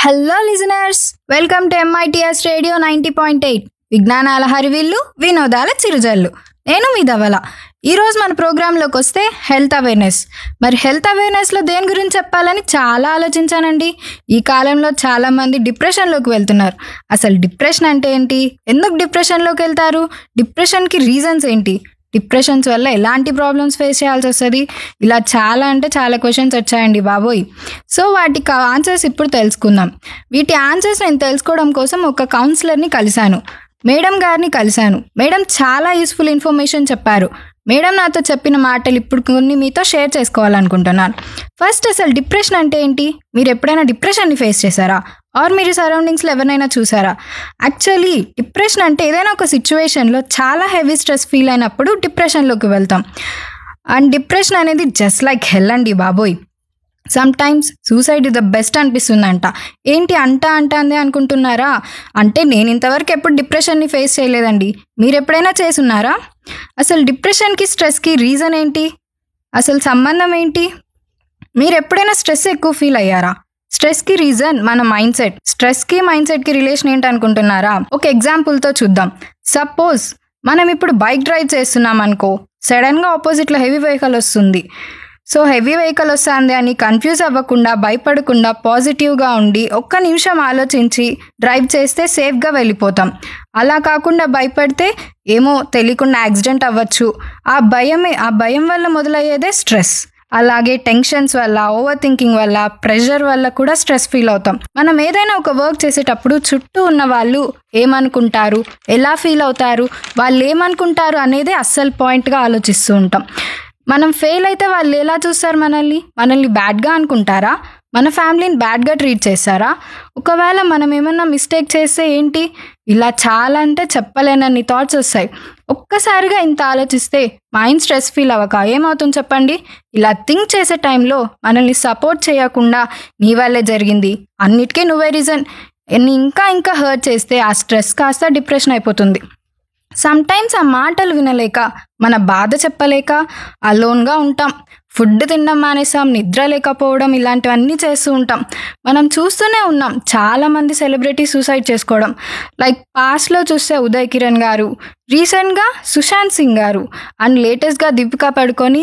hello listeners welcome to MITS radio ninety point eight విజ్ఞానాల హరివిల్లు వినోదాల చిరుజల్లు నేను మీ ధవల ఈరోజు మన ప్రోగ్రాంలోకి వస్తే హెల్త్ అవేర్నెస్ మరి హెల్త్ అవేర్నెస్లో దేని గురించి చెప్పాలని చాలా ఆలోచించానండి ఈ కాలంలో చాలామంది డిప్రెషన్లోకి వెళ్తున్నారు అసలు డిప్రెషన్ అంటే ఏంటి ఎందుకు డిప్రెషన్లోకి వెళ్తారు డిప్రెషన్కి రీజన్స్ ఏంటి డిప్రెషన్స్ వల్ల ఎలాంటి ప్రాబ్లమ్స్ ఫేస్ చేయాల్సి వస్తుంది ఇలా చాలా అంటే చాలా క్వశ్చన్స్ వచ్చాయండి బాబోయ్ సో వాటికి ఆన్సర్స్ ఇప్పుడు తెలుసుకుందాం వీటి ఆన్సర్స్ నేను తెలుసుకోవడం కోసం ఒక కౌన్సిలర్ని కలిశాను మేడం గారిని కలిశాను మేడం చాలా యూస్ఫుల్ ఇన్ఫర్మేషన్ చెప్పారు మేడం నాతో చెప్పిన మాటలు ఇప్పుడు కొన్ని మీతో షేర్ చేసుకోవాలనుకుంటున్నాను ఫస్ట్ అసలు డిప్రెషన్ అంటే ఏంటి మీరు ఎప్పుడైనా డిప్రెషన్ని ఫేస్ చేశారా ఆర్ మీరు సరౌండింగ్స్లో ఎవరినైనా చూసారా యాక్చువల్లీ డిప్రెషన్ అంటే ఏదైనా ఒక సిచ్యువేషన్లో చాలా హెవీ స్ట్రెస్ ఫీల్ అయినప్పుడు డిప్రెషన్లోకి వెళ్తాం అండ్ డిప్రెషన్ అనేది జస్ట్ లైక్ హెల్ అండి బాబోయ్ some times suicide is the best అనిపిస్తుందంట ఏంటి అంట అంట అందే అనుకుంటున్నారా అంటే నేను ఇంతవరకు ఎప్పుడు డిప్రెషన్ని ఫేస్ చేయలేదండి మీరు ఎప్పుడైనా చేసున్నారా అసలు డిప్రెషన్కి స్ట్రెస్కి రీజన్ ఏంటి అసలు సంబంధం ఏంటి మీరు ఎప్పుడైనా స్ట్రెస్ ఎక్కువ ఫీల్ అయ్యారా స్ట్రెస్కి రీజన్ మన మైండ్ సెట్ స్ట్రెస్కి మైండ్ సెట్కి రిలేషన్ ఏంటి అనుకుంటున్నారా ఒక ఎగ్జాంపుల్తో చూద్దాం సపోజ్ మనం ఇప్పుడు బైక్ డ్రైవ్ చేస్తున్నాం అనుకో సడన్గా ఆపోజిట్లో హెవీ వెహికల్ వస్తుంది సో హెవీ వెహికల్ వస్తుంది అని కన్ఫ్యూజ్ అవ్వకుండా భయపడకుండా పాజిటివ్గా ఉండి ఒక్క నిమిషం ఆలోచించి డ్రైవ్ చేస్తే సేఫ్గా వెళ్ళిపోతాం అలా కాకుండా భయపడితే ఏమో తెలియకుండా యాక్సిడెంట్ అవ్వచ్చు ఆ భయమే ఆ భయం వల్ల మొదలయ్యేదే స్ట్రెస్ అలాగే టెన్షన్స్ వల్ల ఓవర్ థింకింగ్ వల్ల ప్రెషర్ వల్ల కూడా స్ట్రెస్ ఫీల్ అవుతాం మనం ఏదైనా ఒక వర్క్ చేసేటప్పుడు చుట్టూ ఉన్న వాళ్ళు ఏమనుకుంటారు ఎలా ఫీల్ అవుతారు వాళ్ళు ఏమనుకుంటారు అనేది అస్సలు పాయింట్గా ఆలోచిస్తూ ఉంటాం మనం ఫెయిల్ అయితే వాళ్ళు ఎలా చూస్తారు మనల్ని మనల్ని బ్యాడ్గా అనుకుంటారా మన ఫ్యామిలీని బ్యాడ్గా ట్రీట్ చేస్తారా ఒకవేళ మనం ఏమన్నా మిస్టేక్ చేస్తే ఏంటి ఇలా చాలా అంటే చెప్పలేనన్ని థాట్స్ వస్తాయి ఒక్కసారిగా ఇంత ఆలోచిస్తే మైండ్ స్ట్రెస్ ఫీల్ అవ్వక ఏమవుతుంది చెప్పండి ఇలా థింక్ చేసే టైంలో మనల్ని సపోర్ట్ చేయకుండా నీ వల్లే జరిగింది అన్నిటికీ నువ్వే రీజన్ ఇంకా ఇంకా హర్ట్ చేస్తే ఆ స్ట్రెస్ కాస్త డిప్రెషన్ అయిపోతుంది సమ్ టైమ్స్ ఆ మాటలు వినలేక మన బాధ చెప్పలేక అలోన్గా ఉంటాం ఫుడ్ తినడం మానేసాం నిద్ర లేకపోవడం ఇలాంటివన్నీ చేస్తూ ఉంటాం మనం చూస్తూనే ఉన్నాం చాలామంది సెలబ్రిటీ సూసైడ్ చేసుకోవడం లైక్ పాస్ట్లో చూస్తే ఉదయ్ కిరణ్ గారు రీసెంట్గా సుశాంత్ సింగ్ గారు అండ్ లేటెస్ట్గా దీపికా పడుకొని